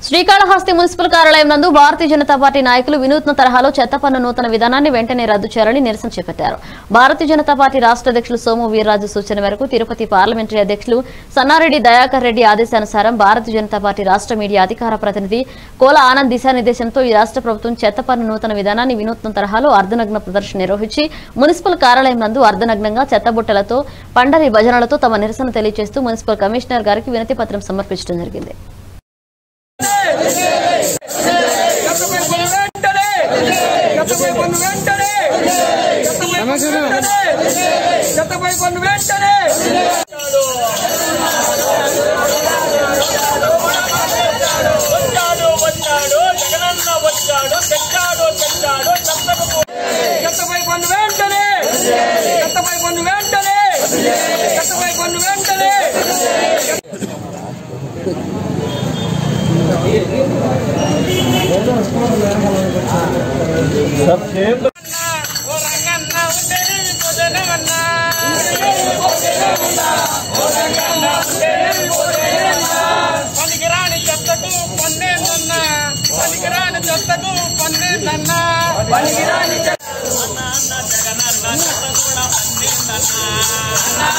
Srikalahasti municipal కార్యాలయం నందు భారతీయ Janata party నాయకులు వినూత్న తరహాలో చెత్త పన్ను నూతన విధానాన్ని వెంటనే రద్దు చేయాలని నిరసన చేపట్టారు భారతీయ జనతా పార్టీ రాష్ట్ర అధ్యక్షులు సోము వీర్రాజు సూచన మేరకు తిరుపతి పార్లమెంటరీ అధ్యక్షులు సన్నారెడ్డి దయాకర్ రెడ్డి ఆదేశానుసారం భారతీయ జనతా పార్టీ రాష్ట్ర మీడియా అధికార ప్రతినిధి కోల ఆనంద్ దిశానిర్దేశంతో ఈ రాష్ట్ర ప్రభుత్వం చెత్త పన్ను నూతన విధానాన్ని వినూత్న తరహాలో అర్ధనగ్న ప్రదర్శన నిర్వహించి మున్సిపల్ కార్యాలయం నందు అర్ధనగ్నంగా చెత్తబుట్టలతో పండరి భజనలతో తమ నిరసన తెలియజేస్తూ మున్సిపల్ కమిషనర్ గారికి వినతి పత్రం సమర్పించడం జరిగింది గతపై పన్ను వెంటనే గతపై పన్ను వెంటనే గతపై పన్ను వెంటనే వచ్చాడు వచ్చాడు జగనన్న వచ్చాడు తెచ్చాడు తెచ్చాడు చెత్తకు గతపై పన్ను వెంటనే గతపై పన్ను వెంటనే గతపై పన్ను వెంటనే ఓ రంగన్న ఉండేది భోజనమన్న పనికిరాని చెత్తకు పన్నేందన్న పనికిరాని చెత్తకు పన్నేందన్న పనికిరాని అన్న అన్న జగనన్న చెత్త కూడా పన్నేందన్న